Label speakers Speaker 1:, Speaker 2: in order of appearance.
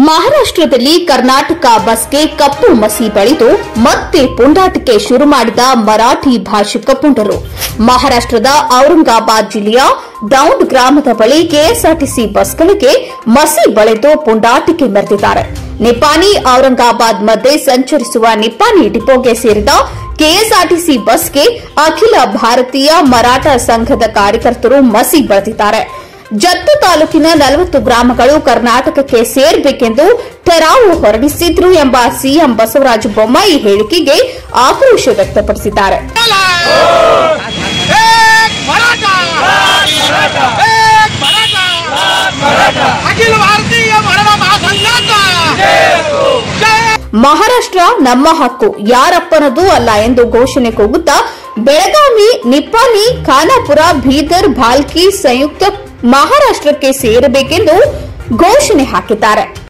Speaker 1: ಮಹಾರಾಷ್ಟ್ರದಲ್ಲಿ ಕರ್ನಾಟಕ ಬಸ್ಗೆ ಕಪ್ಪು ಮಸಿ ಬಳಿದು ಮತ್ತೆ ಪುಂಡಾಟಿಕೆ ಶುರು ಮಾಡಿದ ಮರಾಠಿ ಭಾಷಿಕ ಪುಂಡರು ಮಹಾರಾಷ್ಟ್ರದ ಔರಂಗಾಬಾದ್ ಜಿಲ್ಲೆಯ ದೌಂಡ್ ಗ್ರಾಮದ ಬಳಿ ಕೆಎಸ್ಆರ್ಟಿಸಿ ಬಸ್ಗಳಿಗೆ ಮಸಿ ಬಳಿದು ಪುಂಡಾಟಿಕೆ ಮೆರೆದಿದ್ದಾರೆ ನಿಪಾನಿ ಔರಂಗಾಬಾದ್ ಮಧ್ಯೆ ಸಂಚರಿಸುವ ನಿಪಾನಿ ಡಿಪೋಗೆ ಸೇರಿದ ಕೆಎಸ್ಆರ್ಟಿಸಿ ಬಸ್ಗೆ ಅಖಿಲ ಭಾರತೀಯ ಮರಾಠ ಸಂಘದ ಕಾರ್ಯಕರ್ತರು ಮಸಿ ಬಳಿದಿದ್ದಾರೆ ಜತ್ತು ತಾಲೂಕಿನ ನಲವತ್ತು ಗ್ರಾಮಗಳು ಕರ್ನಾಟಕಕ್ಕೆ ಸೇರಬೇಕೆಂದು ಠರಾವು ಹೊರಡಿಸಿದ್ರು ಎಂಬ ಸಿಎಂ ಬಸವರಾಜ ಬೊಮ್ಮಾಯಿ ಹೇಳಿಕೆಗೆ ಆಕ್ರೋಶ ವ್ಯಕ್ತಪಡಿಸಿದ್ದಾರೆ
Speaker 2: एक मराठा एक मराठा अखिल भारतीय मराठा महासंघाचा जय
Speaker 1: ಮಹಾರಾಷ್ಟ್ರ ನಮ್ಮ ಹಕ್ಕು ಯಾರಪ್ಪನದು ಅಲ್ಲ ಎಂದು ಘೋಷಣೆ ಕೂಗುತ್ತಾ ಬೆಳಗಾವಿ ನಿಪ್ಪಾನಿ ಖಾನಾಪುರ ಬೀದರ್ ಭಾಲ್ಕಿ ಸಂಯುಕ್ತ ಮಹಾರಾಷ್ಟ್ರಕ್ಕೆ ಸೇರಬೇಕೆಂದು ಘೋಷಣೆ ಹಾಕಿದ್ದಾರೆ